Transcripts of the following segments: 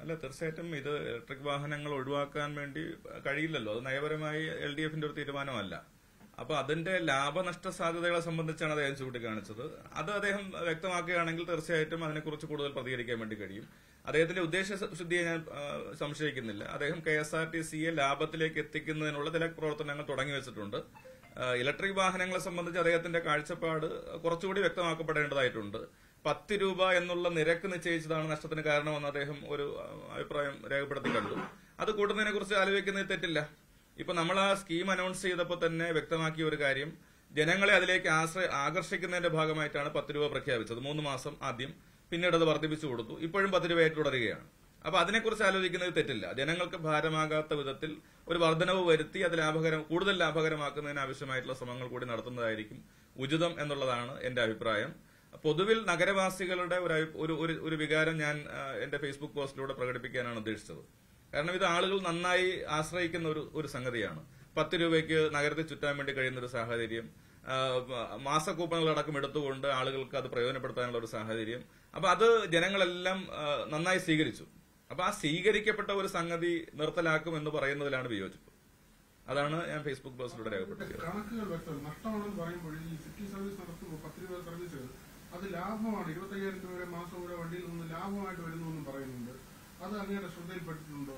അല്ല തീർച്ചയായിട്ടും ഇത് ഇലക്ട്രിക് വാഹനങ്ങൾ ഒഴിവാക്കാൻ വേണ്ടി കഴിയില്ലല്ലോ അത് നയപരമായി എൽ ഡി എഫിന്റെ ഒരു തീരുമാനമല്ല അപ്പൊ അതിന്റെ ലാഭനഷ്ട സാധ്യതകളെ സംബന്ധിച്ചാണ് അദ്ദേഹം ചൂണ്ടിക്കാണിച്ചത് അത് അദ്ദേഹം വ്യക്തമാക്കുകയാണെങ്കിൽ തീർച്ചയായിട്ടും അതിനെക്കുറിച്ച് കൂടുതൽ പ്രതികരിക്കാൻ വേണ്ടി കഴിയും അദ്ദേഹത്തിന്റെ ഉദ്ദേശശുദ്ധിയെ ഞാൻ ആ, സംശയിക്കുന്നില്ല അദ്ദേഹം കെ എസ് ആർ ടി സിയെ ലാഭത്തിലേക്ക് എത്തിക്കുന്നതിനുള്ള ചില പ്രവർത്തനങ്ങൾ തുടങ്ങി വെച്ചിട്ടുണ്ട് ആ, ഇലക്ട്രിക് വാഹനങ്ങളെ സംബന്ധിച്ച് അദ്ദേഹത്തിന്റെ കാഴ്ചപ്പാട് കുറച്ചുകൂടി വ്യക്തമാക്കപ്പെടേണ്ടതായിട്ടുണ്ട് പത്ത് രൂപ എന്നുള്ള നിരക്ക് നിശ്ചയിച്ചതാണ് നഷ്ടത്തിന് കാരണമെന്ന് അദ്ദേഹം ഒരു ആ, അഭിപ്രായം രേഖപ്പെടുത്തി കണ്ടു അത് കൂട്ടുന്നതിനെ കുറിച്ച് ആലോചിക്കുന്നത് തെറ്റില്ല ഇപ്പൊ നമ്മൾ ആ സ്കീം അനൗൺസ് ചെയ്തപ്പോൾ തന്നെ വ്യക്തമാക്കിയ ഒരു കാര്യം ജനങ്ങളെ അതിലേക്ക് ആശ്രയ ആകർഷിക്കുന്നതിന്റെ ഭാഗമായിട്ടാണ് പത്ത് രൂപ പ്രഖ്യാപിച്ചത് മൂന്ന് മാസം ആദ്യം പിന്നീട് അത് വർദ്ധിപ്പിച്ചു കൊടുത്തു ഇപ്പോഴും പത്ത് രൂപയായിട്ട് തുടരുകയാണ് അപ്പൊ അതിനെക്കുറിച്ച് ആലോചിക്കുന്നത് തെറ്റില്ല ജനങ്ങൾക്ക് ഭാരമാകാത്ത വിധത്തിൽ ഒരു വർധനവ് വരുത്തി അത് ലാഭകരം കൂടുതൽ ലാഭകരമാക്കുന്നതിന് ആവശ്യമായിട്ടുള്ള ശ്രമങ്ങൾ കൂടി നടത്തുന്നതായിരിക്കും ഉചിതം എന്നുള്ളതാണ് എന്റെ അഭിപ്രായം പൊതുവിൽ നഗരവാസികളുടെ ഒരു അഭി- ഒരു ഒരു- ഒരു വികാരം ഞാൻ ആ, എന്റെ ഫേസ്ബുക്ക് പോസ്റ്റിലൂടെ പ്രകടിപ്പിക്കാനാണ് ഉദ്ദേശിച്ചത് കാരണം ഇത് ആളുകൾ നന്നായി ആശ്രയിക്കുന്ന ഒരു ഒരു സംഗതിയാണ് പത്ത് രൂപയ്ക്ക് നഗരത്തിൽ ചുറ്റാൻ വേണ്ടി കഴിയുന്ന ഒരു സാഹചര്യം ആ, മാസ കൂപ്പണുകളടക്കം എടുത്തുകൊണ്ട് ആളുകൾക്ക് അത് പ്രയോജനപ്പെടുത്താനുള്ള ഒരു സാഹചര്യം അപ്പൊ അത് ജനങ്ങളെല്ലാം ആ, നന്നായി സ്വീകരിച്ചു അപ്പൊ ആ സ്വീകരിക്കപ്പെട്ട ഒരു സംഗതി നിർത്തലാക്കും എന്ന് പറയുന്നതിലാണ് വിയോജിപ്പ് അതാണ് ഞാൻ ഫേസ്ബുക്ക് പോസ്റ്റിലൂടെ രേഖപ്പെടുത്തിയത് കണക്കുകൾ വ്യക്തം നഷ്ടമാണെന്ന് പറയുമ്പോൾ ഈ സിറ്റി സർവീസ് നടത്തുമ്പോൾ പത്ത് രൂപ സർവീസുകൾ അത് ലാഭമാണ് ഇരുപത്തയ്യായിരം രൂപ വരെ മാസം കൂടെ വണ്ടിയിൽ നിന്ന് ലാഭമായിട്ട് വരുന്നു എന്നും പറയുന്നുണ്ട് അത് അങ്ങയുടെ ശ്രദ്ധയിൽപ്പെട്ടിട്ടുണ്ടോ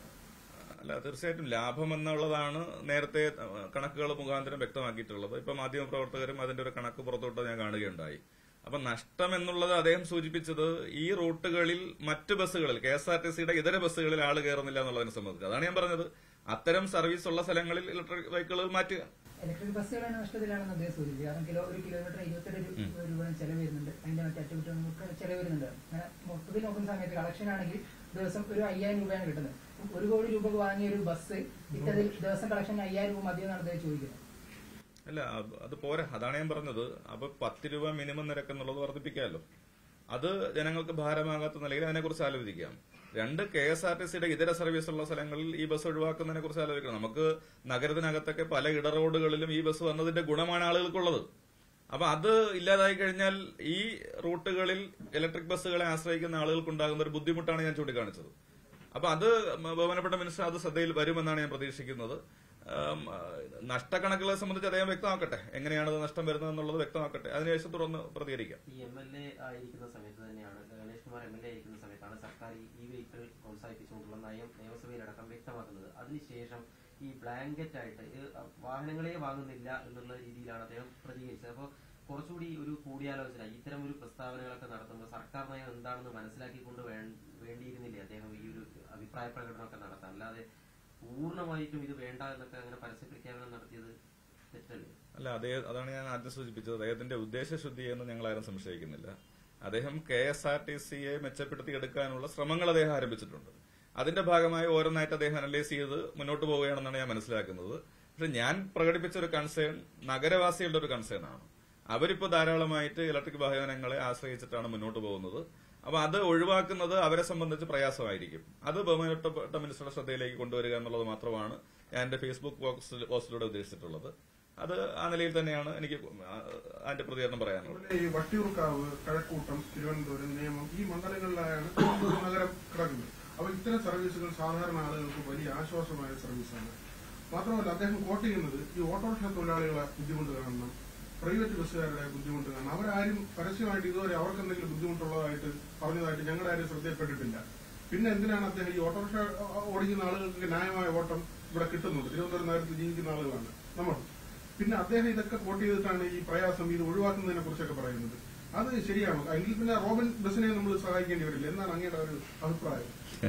അല്ല തീർച്ചയായിട്ടും ലാഭം എന്നുള്ളതാണ് നേരത്തെ കണക്കുകൾ മുഖാന്തരം വ്യക്തമാക്കിയിട്ടുള്ളത് ഇപ്പൊ മാധ്യമപ്രവർത്തകരും അതിന്റെ ഒരു കണക്ക് പുറത്തോട്ട് ഞാൻ കാണുകയുണ്ടായി അപ്പൊ നഷ്ടം എന്നുള്ളത് അദ്ദേഹം സൂചിപ്പിച്ചത് ഈ റൂട്ടുകളിൽ മറ്റ് ബസ്സുകളിൽ കെ എസ് ആർ ടി സിയുടെ ഇതര ബസ്സുകളിൽ ആള് കയറുന്നില്ല എന്നുള്ളതിനെ സംബന്ധിച്ച് അതാണ് ഞാൻ പറഞ്ഞത് അത്തരം സർവീസ് ഉള്ള സ്ഥലങ്ങളിൽ ഇലക്ട്രിക് വെഹിക്കിളുകൾ മാറ്റുക ഇലക്ട്രിക് ബസ്സുകളുടെ നഷ്ടത്തിലാണെന്ന് അദ്ദേഹം സൂചിപ്പിച്ചത് കാരണം കിലോ ഒരു കിലോമീറ്റർ ഇരുപത്തെട്ട് രൂപ ചെലവ് വരുന്നുണ്ട് അതിന്റെ മറ്റു അറ്റകുറ്റങ്ങൾക്ക് ചെലവ് വരുന്നുണ്ട് അങ്ങനെ മൊത്തത്തിൽ നോക്കുന്ന സമയത്ത് കളക്ഷൻ ആണെങ്കിൽ ദിവസം ഒരു അയ്യായിരം രൂപയാണ് കിട്ടുന്നത് ഒരു കോടി രൂപ വാങ്ങിയ ഒരു ബസ് ഇത്തരത്തിൽ ദിവസം കളക്ഷൻ അയ്യായിരം രൂപ മതിയെന്നാണ് അദ്ദേഹം ചോദിക്കുന്നത് അല്ല അത് അത് പോരാ അതാണ് ഞാൻ പറഞ്ഞത് അപ്പൊ പത്ത് രൂപ മിനിമം നിരക്ക് എന്നുള്ളത് വർദ്ധിപ്പിക്കാമല്ലോ അത് ജനങ്ങൾക്ക് ഭാരമാകാത്ത നിലയിൽ അതിനെക്കുറിച്ച് ആലോചിക്കാം രണ്ട് കെ എസ് ആർ ടി സിയുടെ ഇതര സർവീസ് ഉള്ള സ്ഥലങ്ങളിൽ ഈ ബസ് ഒഴിവാക്കുന്നതിനെ കുറിച്ച് ആലോചിക്കണം നമുക്ക് നഗരത്തിനകത്തൊക്കെ പല ഇടറോഡുകളിലും ഈ ബസ് വന്നതിന്റെ ഗുണമാണ് ആളുകൾക്കുള്ളത് അപ്പൊ അത് ഇല്ലാതായി കഴിഞ്ഞാൽ ഈ റൂട്ടുകളിൽ ഇലക്ട്രിക് ബസ്സുകളെ ആശ്രയിക്കുന്ന ആളുകൾക്കുണ്ടാകുന്ന ഒരു ബുദ്ധിമുട്ടാണ് ഞാൻ ചൂണ്ടിക്കാണിച്ചത് അപ്പൊ അത് ബഹുമാനപ്പെട്ട മിനിസ്റ്റർ അത് ശ്രദ്ധയിൽ വരുമെന്നാണ് ഞാൻ പ്രതീക്ഷിക്കുന്നത് ഉം, നഷ്ടക്കണക്കുകളെ സംബന്ധിച്ച് അദ്ദേഹം വ്യക്തമാക്കട്ടെ എങ്ങനെയാണ് അത് നഷ്ടം വരുന്നത് എന്നുള്ളത് വ്യക്തമാക്കട്ടെ അതിനുശേഷം തുറന്ന് പ്രതികരിക്കാം ഈ എം എൽ എ ആയിരിക്കുന്ന സമയത്ത് തന്നെയാണ് Ganesh Kumar M L A ആയിരിക്കുന്ന സമയത്താണ് സർക്കാർ ഈ വെഹിക്കിൾ പ്രോത്സാഹിപ്പിച്ചുകൊണ്ടുള്ള നയം നിയമസഭയിലടക്കം വ്യക്തമാക്കുന്നത് അതിനുശേഷം ഈ ബ്ലാങ്കറ്റ് ആയിട്ട് ഇത് വാഹനങ്ങളെ വാങ്ങുന്നില്ല എന്നുള്ള രീതിയിലാണ് അദ്ദേഹം പ്രതികരിച്ചത് അപ്പോൾ കുറച്ചുകൂടി ഒരു കൂടിയാലോചന ഇത്തരം ഒരു പ്രസ്താവനകളൊക്കെ നടത്തുമ്പോൾ സർക്കാർ നയം എന്താണെന്ന് മനസ്സിലാക്കിക്കൊണ്ട് വേ- വേണ്ടിയിരുന്നില്ലേ അദ്ദേഹം ഈ ഒരു അഭിപ്രായ പ്രകടനമൊക്കെ നടത്താൻ അല്ലാതെ പൂർണ്ണമായിട്ടും ഇത് വേണ്ട എന്നൊക്കെ അങ്ങനെ പരസ്യ പ്രഖ്യാപനം നടത്തിയത് തെറ്റല്ലേ അല്ല അദ്ദേഹം അതാണ് ഞാൻ ആദ്യം സൂചിപ്പിച്ചത് അദ്ദേഹത്തിന്റെ ഉദ്ദേശശുദ്ധിയെന്ന് ഞങ്ങൾ ആരും സംശയിക്കുന്നില്ല അദ്ദേഹം കെ എസ് ആർ ടി സിയെ മെച്ചപ്പെടുത്തി എടുക്കാനുള്ള ശ്രമങ്ങൾ അദ്ദേഹം ആരംഭിച്ചിട്ടുണ്ട് അതിന്റെ ഭാഗമായി ഓരോന്നായിട്ട് അദ്ദേഹം അനലൈസ് ചെയ്ത് മുന്നോട്ട് പോവുകയാണെന്നാണ് ഞാൻ മനസ്സിലാക്കുന്നത് പക്ഷെ ഞാൻ പ്രകടിപ്പിച്ച ഒരു കൺസേൺ നഗരവാസികളുടെ ഒരു കൺസേൺ ആണ് അവരിപ്പോ ധാരാളമായിട്ട് ഇലക്ട്രിക് വാഹനങ്ങളെ ആശ്രയിച്ചിട്ടാണ് മുന്നോട്ട് പോകുന്നത് അപ്പൊ അത് ഒഴിവാക്കുന്നത് അവരെ സംബന്ധിച്ച് പ്രയാസമായിരിക്കും അത് ബഹുമാനപ്പെട്ട മിനിസ്റ്ററുടെ ശ്രദ്ധയിലേക്ക് കൊണ്ടുവരിക എന്നുള്ളത് മാത്രമാണ് ഞാൻ എന്റെ ഫേസ്ബുക്ക് പോസ്റ്റ്- പോസ്റ്റിലൂടെ ഉദ്ദേശിച്ചിട്ടുള്ളത് അത് ആ നിലയിൽ തന്നെയാണ് എനിക്ക് ആ, അതിന്റെ പ്രതികരണം പറയാനുള്ളത് അതുപോലെ ഈ വട്ടിയൂർക്കാവ് കഴക്കൂട്ടം തിരുവനന്തപുരം നിയമം ഈ മണ്ഡലങ്ങളിലായാണ് നഗരം കിടക്കുന്നത് അപ്പൊ ഇത്തരം സർവീസുകൾ സാധാരണ ആളുകൾക്ക് വലിയ ആശ്വാസമായ സർവീസാണ് മാത്രമല്ല അദ്ദേഹം കോട്ട് ചെയ്യുന്നത് ഈ ഓട്ടോറിക്ഷ തൊഴിലാളികളെ ബുദ്ധിമുട്ട് കാണണം പ്രൈവറ്റ് ബസ്സുകാരുടെ ബുദ്ധിമുട്ട് കാണണം അവരാരും പരസ്യമായിട്ട് ഇതുവരെ അവർക്ക് എന്തെങ്കിലും ബുദ്ധിമുട്ടുള്ളതായിട്ട് പറഞ്ഞതായിട്ട് ഞങ്ങളുടെ ആരും ശ്രദ്ധയപ്പെട്ടിട്ടില്ല പിന്നെ എന്തിനാണ് അദ്ദേഹം ഈ ഓട്ടോറിക്ഷ ഓടിക്കുന്ന ആളുകൾക്ക് ന്യായമായ ഓട്ടം ഇവിടെ കിട്ടുന്നുണ്ട് തിരുവനന്തപുരം നഗരത്തിൽ ജീവിക്കുന്ന ആളുകളാണ് നമ്മൾ പിന്നെ അദ്ദേഹം ഇതൊക്കെ കോട്ട് ചെയ്തിട്ടാണ് ഈ പ്രയാസം ഇത് ഒഴിവാക്കുന്നതിനെ കുറിച്ചൊക്കെ പറയുന്നത് അത് ശരിയാണോ എങ്കിൽ പിന്നെ റോബിൻ ബസിനെ നമ്മൾ സഹായിക്കേണ്ടി വരില്ല എന്നാണ് അങ്ങയുടെ ഒരു അഭിപ്രായം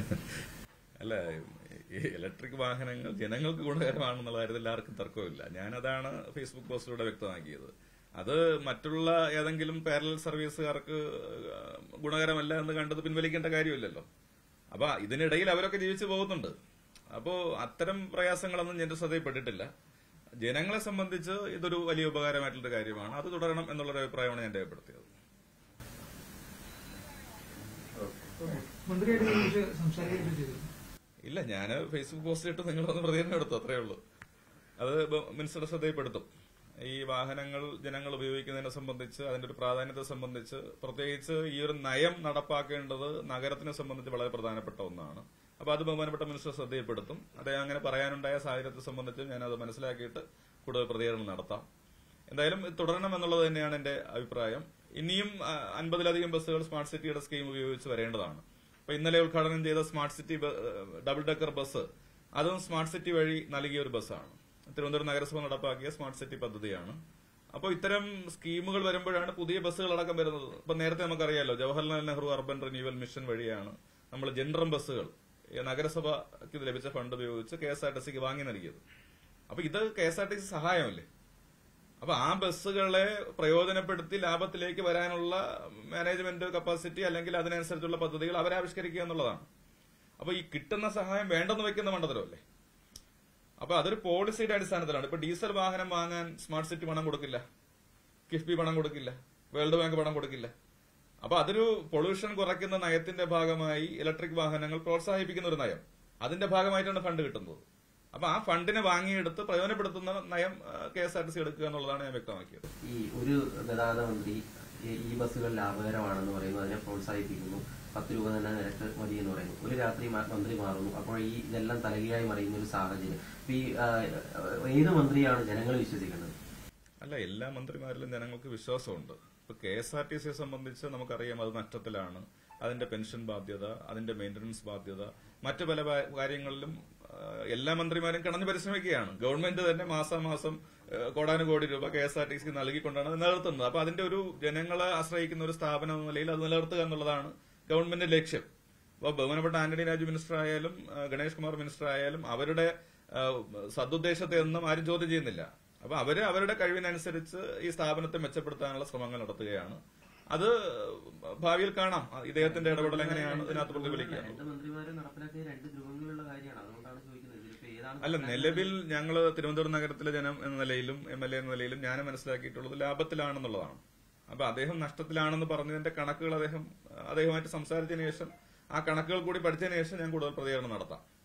അല്ല ഈ ഇലക്ട്രിക് വാഹനങ്ങൾ ജനങ്ങൾക്ക് ഗുണകരമാണെന്നുള്ള കാര്യത്തിൽ എല്ലാവർക്കും തർക്കമില്ല ഞാനതാണ് ഫേസ്ബുക്ക് പോസ്റ്റിലൂടെ വ്യക്തമാക്കിയത് അത് മറ്റുള്ള ഏതെങ്കിലും പാരലൽ സർവീസുകാർക്ക് ഗുണകരമല്ല എന്ന് കണ്ടത് പിൻവലിക്കേണ്ട കാര്യമില്ലല്ലോ അപ്പൊ ഇതിനിടയിൽ അവരൊക്കെ ജീവിച്ചു പോകുന്നുണ്ട് അപ്പോ അത്തരം പ്രയാസങ്ങളൊന്നും എന്റെ ശ്രദ്ധയിൽപ്പെട്ടിട്ടില്ല ജനങ്ങളെ സംബന്ധിച്ച് ഇതൊരു വലിയ ഉപകാരമായിട്ടുള്ള കാര്യമാണ് അത് തുടരണം എന്നുള്ളൊരു അഭിപ്രായമാണ് ഞാൻ രേഖപ്പെടുത്തിയത് മന്ത്രിയായിട്ട് ഈ വിഷയം സംസാരിക്കുകയൊക്കെ ചെയ്തു ഇല്ല ഞാൻ ഫേസ്ബുക്ക് പോസ്റ്റ് ഇട്ട് നിങ്ങളൊന്ന് പ്രതികരണം എടുത്തു അത്രേ ഉള്ളൂ അത് ബ- മിനിസ്റ്ററുടെ ശ്രദ്ധയിൽപ്പെടുത്തും ഈ വാഹനങ്ങൾ ജനങ്ങൾ ഉപയോഗിക്കുന്നതിനെ സംബന്ധിച്ച് അതിന്റെ ഒരു പ്രാധാന്യത്തെ സംബന്ധിച്ച് പ്രത്യേകിച്ച് ഈ ഒരു നയം നടപ്പാക്കേണ്ടത് നഗരത്തിനെ സംബന്ധിച്ച് വളരെ പ്രധാനപ്പെട്ട ഒന്നാണ് അപ്പൊ അത് ബഹുമാനപ്പെട്ട മിനിസ്റ്റർ ശ്രദ്ധയിൽപ്പെടുത്തും അദ്ദേഹം അങ്ങനെ പറയാനുണ്ടായ സാഹചര്യത്തെ സംബന്ധിച്ച് ഞാൻ അത് മനസ്സിലാക്കിയിട്ട് കൂടുതൽ പ്രതികരണം നടത്താം എന്തായാലും ഇത് തുടരണം എന്നുള്ളത് തന്നെയാണ് എന്റെ അഭിപ്രായം ഇനിയും ആ, അൻപതിലധികം ബസ്സുകൾ സ്മാർട്ട് സിറ്റിയുടെ സ്കീം ഉപയോഗിച്ച് വരേണ്ടതാണ് അപ്പൊ ഇന്നലെ ഉദ്ഘാടനം ചെയ്ത സ്മാർട്ട് സിറ്റി ബ- ഡബിൾ ഡെക്കർ ബസ് അതും സ്മാർട്ട് സിറ്റി വഴി നൽകിയ ഒരു ബസ്സാണ് തിരുവനന്തപുരം നഗരസഭ നടപ്പാക്കിയ സ്മാർട്ട് സിറ്റി പദ്ധതിയാണ് അപ്പോൾ ഇത്തരം സ്കീമുകൾ വരുമ്പോഴാണ് പുതിയ ബസ്സുകൾ അടക്കം വരുന്നത് ഇപ്പൊ നേരത്തെ നമുക്കറിയാലോ Jawaharlal Nehru urban renewal mission വഴിയാണ് നമ്മൾ ജെൻഡ്രം ബസ്സുകൾ ഈ നഗരസഭയ്ക്ക് ഇത് ലഭിച്ച ഫണ്ട് ഉപയോഗിച്ച് കെ എസ് ആർ ടി സിക്ക് വാങ്ങി നൽകിയത് അപ്പൊ ഇത് K S R T C സഹായമല്ലേ അപ്പൊ ആ ബസ്സുകളെ പ്രയോജനപ്പെടുത്തി ലാഭത്തിലേക്ക് വരാനുള്ള മാനേജ്മെന്റ് കപ്പാസിറ്റി അല്ലെങ്കിൽ അതിനനുസരിച്ചുള്ള പദ്ധതികൾ അവരാവിഷ്കരിക്കുക എന്നുള്ളതാണ് അപ്പൊ ഈ കിട്ടുന്ന സഹായം വേണ്ടെന്ന് വെക്കുന്ന മണ്ഡലമല്ലേ അപ്പൊ അതൊരു പോളിസിയുടെ അടിസ്ഥാനത്തിലാണ് ഇപ്പൊ ഡീസൽ വാഹനം വാങ്ങാൻ സ്മാർട്ട് സിറ്റി പണം കൊടുക്കില്ല കിഫ്ബി പണം കൊടുക്കില്ല വേൾഡ് ബാങ്ക് പണം കൊടുക്കില്ല അപ്പൊ അതൊരു പൊള്യൂഷൻ കുറയ്ക്കുന്ന നയത്തിന്റെ ഭാഗമായി ഇലക്ട്രിക് വാഹനങ്ങൾ പ്രോത്സാഹിപ്പിക്കുന്ന ഒരു നയം അതിന്റെ ഭാഗമായിട്ടാണ് ഫണ്ട് കിട്ടുന്നത് അപ്പൊ ആ ഫണ്ടിനെ വാങ്ങിയെടുത്ത് പ്രയോജനപ്പെടുത്തുന്ന നയം K S R T C എടുക്കുക എന്നുള്ളതാണ് ഞാൻ വ്യക്തമാക്കിയത് ഈ ഒരു ഗതാഗത മന്ത്രി ഈ- ഈ ബസ്സുകൾ ലാഭകരമാണെന്ന് പറയുന്നു അതിനെ പ്രോത്സാഹിപ്പിക്കുന്നു പത്ത് രൂപ തന്നെ നിരക്ക് മതി എന്ന് പറയുന്നു ഒരു രാത്രി മ- മന്ത്രി മാറുന്നു അപ്പോൾ ഈ ഇതെല്ലാം തലകീഴായി മറിയുന്ന ഒരു സാഹചര്യം അപ്പൊ ഈ ആ, ഏത് മന്ത്രിയാണ് ജനങ്ങൾ വിശ്വസിക്കുന്നത് അല്ല എല്ലാ മന്ത്രിമാരിലും ജനങ്ങൾക്ക് വിശ്വാസമുണ്ട് ഇപ്പൊ കെ എസ് ആർ ടി സിയെ സംബന്ധിച്ച് നമുക്കറിയാം അത് നഷ്ടത്തിലാണ് അതിന്റെ പെൻഷൻ ബാധ്യത അതിന്റെ മെയിന്റനൻസ് ബാധ്യത മറ്റു പല വാ- കാര്യങ്ങളിലും ആ, എല്ലാ മന്ത്രിമാരും കിണഞ്ഞു പരിശ്രമിക്കുകയാണ് ഗവൺമെന്റ് തന്നെ മാസാമാസം ആ, കോടാനുകോടി രൂപ കെ എസ് ആർ ടി സിക്ക് നൽകിക്കൊണ്ടാണ് അത് നിലനിർത്തുന്നത് അപ്പൊ അതിന്റെ ഒരു ജനങ്ങളെ ആശ്രയിക്കുന്ന ഒരു സ്ഥാപനം എന്ന നിലയിൽ അത് നിലനിർത്തുക എന്നുള്ളതാണ് ഗവൺമെന്റിന്റെ ലക്ഷ്യം അപ്പൊ ബഹുമാനപ്പെട്ട ആന്റണി രാജു മിനിസ്റ്റർ ആയാലും ആ, ഗണേഷ് കുമാർ മിനിസ്റ്റർ ആയാലും അവരുടെ ആ, സതുദ്ദേശത്തെ ഒന്നും ആരും ചോദ്യം ചെയ്യുന്നില്ല അപ്പൊ അവര് അവരുടെ കഴിവിനനുസരിച്ച് ഈ സ്ഥാപനത്തെ മെച്ചപ്പെടുത്താനുള്ള ശ്രമങ്ങൾ നടത്തുകയാണ് അത് ഭാവിയിൽ കാണാം ഇദ്ദേഹത്തിന്റെ ഇടപെടൽ എങ്ങനെയാണ് ഇതിനകത്ത് പ്രതിഫലിക്കുക രണ്ട് മന്ത്രിമാരും നടപ്പിലാക്കിയ രണ്ട് ധ്രുവങ്ങളുള്ള കാര്യമാണ് അതുകൊണ്ടാണ് ചോദിക്കുന്നത് ഇതിലിപ്പോ ഏതാണ് അല്ല നിലവിൽ ഞങ്ങൾ തിരുവനന്തപുരം നഗരത്തിലെ ജനം എന്ന നിലയിലും എം എൽ എ എന്ന നിലയിലും ഞാൻ മനസ്സിലാക്കിയിട്ടുള്ളത് ലാഭത്തിലാണെന്നുള്ളതാണ് അപ്പൊ അദ്ദേഹം നഷ്ടത്തിലാണെന്ന് പറഞ്ഞതിന്റെ കണക്കുകൾ അദ്ദേഹം അദ്ദേഹമായിട്ട് സംസാരിച്ചതിന് ശേഷം ആ കണക്കുകൾ കൂടി പഠിച്ചതിന് ശേഷം ഞാൻ കൂടുതൽ പ്രതികരണം നടത്താം